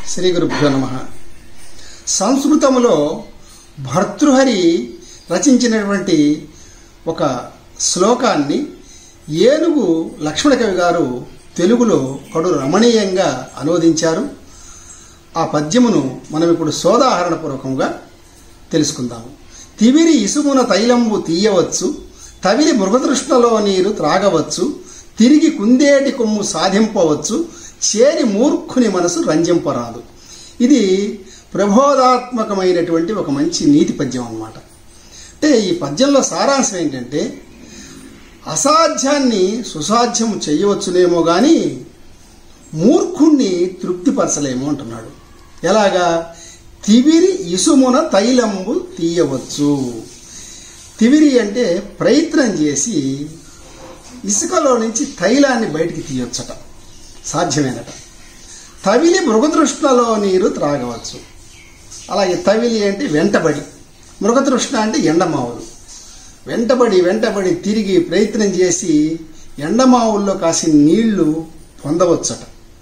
శ్రీ గురుభ్యో నమ సంస్కృతములో భర్తృహరి రచించినటువంటి ఒక శ్లోకాన్ని ఏనుగు లక్ష్మణ కవి గారు తెలుగులో కడు రమణీయంగా అనువదించారు ఆ పద్యమును మనం ఇప్పుడు సోదాహరణపూర్వకంగా తెలుసుకుందాము తివిరి ఇసుమున తైలంబు తీయవచ్చు తవిలి మృగతృష్ణలో నీరు త్రాగవచ్చు తిరిగి కుందేటి కొమ్ము సాధింపవచ్చు చేరి మూర్ఖుని మనసు రంజింపరాదు ఇది ప్రబోధాత్మకమైనటువంటి ఒక మంచి నీతి పద్యం అన్నమాట అంటే ఈ పద్యంలో సారాంశం ఏంటంటే అసాధ్యాన్ని సుసాధ్యం చేయవచ్చునేమో కానీ మూర్ఖుణ్ణి తృప్తిపరచలేము అంటున్నాడు ఎలాగా తివిరి ఇసుమున తైలంబు తీయవచ్చు తివిరి అంటే ప్రయత్నం చేసి ఇసుకలో నుంచి తైలాన్ని బయటికి తీయొచ్చట సాధ్యమేనట తవిలి మృగతృష్ణలో నీరు త్రాగవచ్చు అలాగే తవిలి అంటే వెంటబడి మృగతృష్ణ అంటే ఎండమావులు వెంటబడి వెంటబడి తిరిగి ప్రయత్నం చేసి ఎండమావుల్లో కాసిన నీళ్లు పొందవచ్చట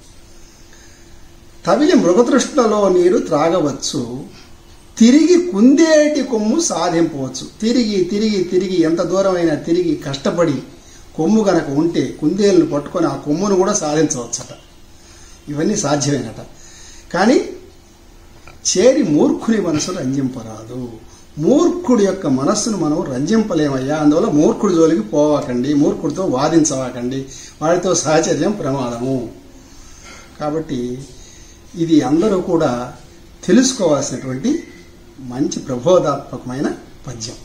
తవిలి మృగతృష్ణలో నీరు త్రాగవచ్చు తిరిగి కుందేటి కొమ్ము సాధింపవచ్చు తిరిగి తిరిగి తిరిగి ఎంత దూరమైనా తిరిగి కష్టపడి కొమ్ము గనక ఉంటే కుందేలను పట్టుకొని ఆ కొమ్మును కూడా సాధించవచ్చట ఇవన్నీ సాధ్యమేనట కానీ చేరి మూర్ఖుని మనసు రంజింపరాదు మూర్ఖుడి యొక్క మనస్సును మనం రంజింపలేమయ్యా అందువల్ల మూర్ఖుడి జోలికి పోవాకండి మూర్ఖుడితో వాదించవాకండి వాడితో సహచర్యం ప్రమాదము కాబట్టి ఇది అందరూ కూడా తెలుసుకోవాల్సినటువంటి మంచి ప్రబోధాత్మకమైన పద్యం